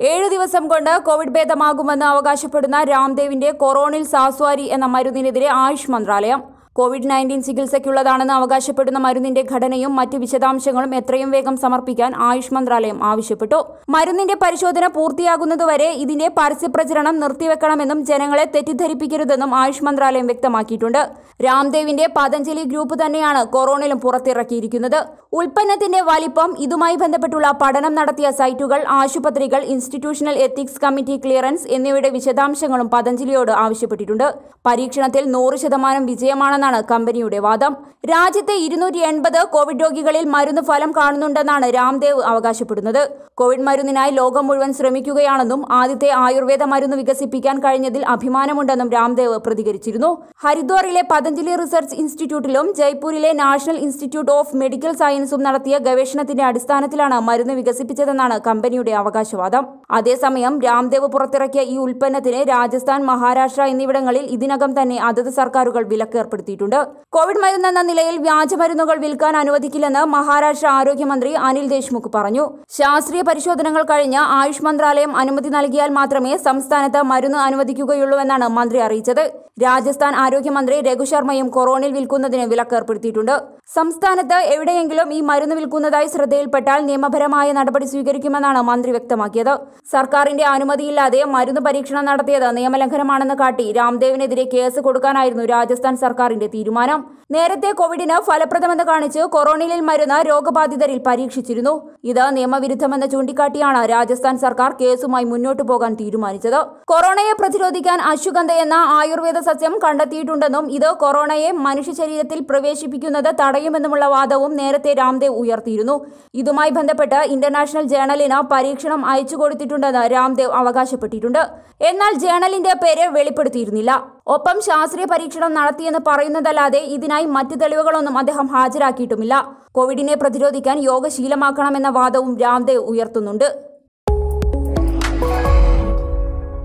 ഏഴ് ദിവസം കൊണ്ട് കോവിഡ് ഭേദമാകുമെന്ന് അവകാശപ്പെടുന്ന രാംദേവിന്റെ കൊറോണിൽ സാസ്വാരി എന്ന മരുന്നിനെതിരെ ആയുഷ് മന്ത്രാലയം കോവിഡ് നയൻറ്റീൻ ചികിത്സയ്ക്കുള്ളതാണെന്ന് അവകാശപ്പെടുന്ന മരുന്നിന്റെ ഘടനയും മറ്റ് വിശദാംശങ്ങളും എത്രയും വേഗം സമർപ്പിക്കാൻ ആയുഷ് മന്ത്രാലയം ആവശ്യപ്പെട്ടു മരുന്നിന്റെ പരിശോധന പൂർത്തിയാകുന്നതുവരെ ഇതിന്റെ പരസ്യപ്രചരണം നിർത്തിവെക്കണമെന്നും ജനങ്ങളെ തെറ്റിദ്ധരിപ്പിക്കരുതെന്നും ആയുഷ് മന്ത്രാലയം വ്യക്തമാക്കിയിട്ടുണ്ട് രാംദേവിന്റെ പതഞ്ജലി ഗ്രൂപ്പ് തന്നെയാണ് കൊറോണയിലും പുറത്തിറക്കിയിരിക്കുന്നത് ഉൽപ്പന്നത്തിന്റെ വലിപ്പം ഇതുമായി ബന്ധപ്പെട്ടുള്ള പഠനം നടത്തിയ സൈറ്റുകൾ ആശുപത്രികൾ ഇൻസ്റ്റിറ്റ്യൂഷണൽ എത്തിക്സ് കമ്മിറ്റി ക്ലിയറൻസ് എന്നിവയുടെ വിശദാംശങ്ങളും പതഞ്ജലിയോട് ആവശ്യപ്പെട്ടിട്ടുണ്ട് പരീക്ഷണത്തിൽ നൂറ് ശതമാനം വിജയമാണെന്നാണ് കമ്പനിയുടെ വാദം രാജ്യത്തെ ഇരുന്നൂറ്റി എൺപത് കോവിഡ് രോഗികളിൽ മരുന്ന് ഫലം കാണുന്നുണ്ടെന്നാണ് രാംദേവ് അവകാശപ്പെടുന്നത് കോവിഡ് മരുന്നിനായി ലോകം മുഴുവൻ ശ്രമിക്കുകയാണെന്നും ആദ്യത്തെ ആയുർവേദ മരുന്ന് വികസിപ്പിക്കാൻ കഴിഞ്ഞതിൽ അഭിമാനമുണ്ടെന്നും രാംദേവ് പ്രതികരിച്ചിരുന്നു ഹരിദ്വാറിലെ പതഞ്ജലി റിസർച്ച് ഇൻസ്റ്റിറ്റ്യൂട്ടിലും ജയ്പൂരിലെ നാഷണൽ ഇൻസ്റ്റിറ്റ്യൂട്ട് ഓഫ് മെഡിക്കൽ സയൻസും നടത്തിയ ഗവേഷണത്തിന്റെ അടിസ്ഥാനത്തിലാണ് മരുന്ന് വികസിപ്പിച്ചതെന്നാണ് കമ്പനിയുടെ അവകാശവാദം അതേസമയം രാംദേവ് പുറത്തിറക്കിയ ഈ ഉൽപ്പന്നത്തിന് രാജസ്ഥാൻ മഹാരാഷ്ട്ര എന്നിവിടങ്ങളിൽ ഇതിനകം തന്നെ അതത് സർക്കാരുകൾ വിലക്ക് ഏർപ്പെടുത്തിയിട്ടുണ്ട് കോവിഡ് മരുന്നെന്ന നിലയിൽ വ്യാജമരുന്നുകൾ വിൽക്കാൻ അനുവദിക്കില്ലെന്ന് മഹാരാഷ്ട്ര ആരോഗ്യമന്ത്രി അനിൽ ദേശ്മുഖ് പറഞ്ഞു ശാസ്ത്രീയ പരിശോധനകൾ കഴിഞ്ഞ് ആയുഷ് മന്ത്രാലയം അനുമതി നൽകിയാൽ മാത്രമേ സംസ്ഥാനത്ത് മരുന്ന് അനുവദിക്കുകയുള്ളൂവെന്നാണ് മന്ത്രി അറിയിച്ചത് രാജസ്ഥാൻ ആരോഗ്യമന്ത്രി രഘു ശർമ്മയും കൊറോണിൽ വിൽക്കുന്നതിന് വിലക്ക് ഏർപ്പെടുത്തിയിട്ടുണ്ട് സംസ്ഥാനത്ത് എവിടെയെങ്കിലും ഈ മരുന്ന് വിൽക്കുന്നതായി ശ്രദ്ധയിൽപ്പെട്ടാൽ നിയമപരമായ നടപടി സ്വീകരിക്കുമെന്നാണ് മന്ത്രി വ്യക്തമാക്കിയത് സർക്കാരിന്റെ അനുമതിയില്ലാതെ മരുന്ന് പരീക്ഷണം നടത്തിയത് നിയമലംഘനമാണെന്ന് കാട്ടി രാംദേവിനെതിരെ കേസ് കൊടുക്കാനായിരുന്നു രാജസ്ഥാൻ സർക്കാരിന്റെ തീരുമാനം നേരത്തെ കോവിഡിന് ഫലപ്രദമെന്ന് കാണിച്ച് കൊറോണയിൽ മരുന്ന് രോഗബാധിതരിൽ പരീക്ഷിച്ചിരുന്നു ഇത് നിയമവിരുദ്ധമെന്ന് ചൂണ്ടിക്കാട്ടിയാണ് രാജസ്ഥാൻ സർക്കാർ കേസുമായി മുന്നോട്ടു പോകാൻ തീരുമാനിച്ചത് കൊറോണയെ പ്രതിരോധിക്കാൻ അശ്വഗന്ധ എന്ന ആയുർവേദ സസ്യം കണ്ടെത്തിയിട്ടുണ്ടെന്നും ഇത് കൊറോണയെ മനുഷ്യ ശരീരത്തിൽ പ്രവേശിപ്പിക്കുന്നത് തടയുമെന്നുമുള്ള വാദവും നേരത്തെ രാംദേവ് ഉയർത്തിയിരുന്നു ഇതുമായി ബന്ധപ്പെട്ട് ഇന്റർനാഷണൽ ജേണലിന് പരീക്ഷണം അയച്ചു കൊടുത്തിട്ടുണ്ടെന്ന് രാംദേവ് അവകാശപ്പെട്ടിട്ടുണ്ട് എന്നാൽ ജേണലിന്റെ പേര് വെളിപ്പെടുത്തിയിരുന്നില്ല ഒപ്പം ശാസ്ത്രീയ പരീക്ഷണം നടത്തിയെന്ന് പറയുന്നതല്ലാതെ ഇതിനായി മറ്റ് തെളിവുകളൊന്നും അദ്ദേഹം ഹാജരാക്കിയിട്ടുമില്ല കോവിഡിനെ പ്രതിരോധിക്കാൻ യോഗ ശീലമാക്കണമെന്ന വാദവും രാംദേവ് ഉയർത്തുന്നുണ്ട്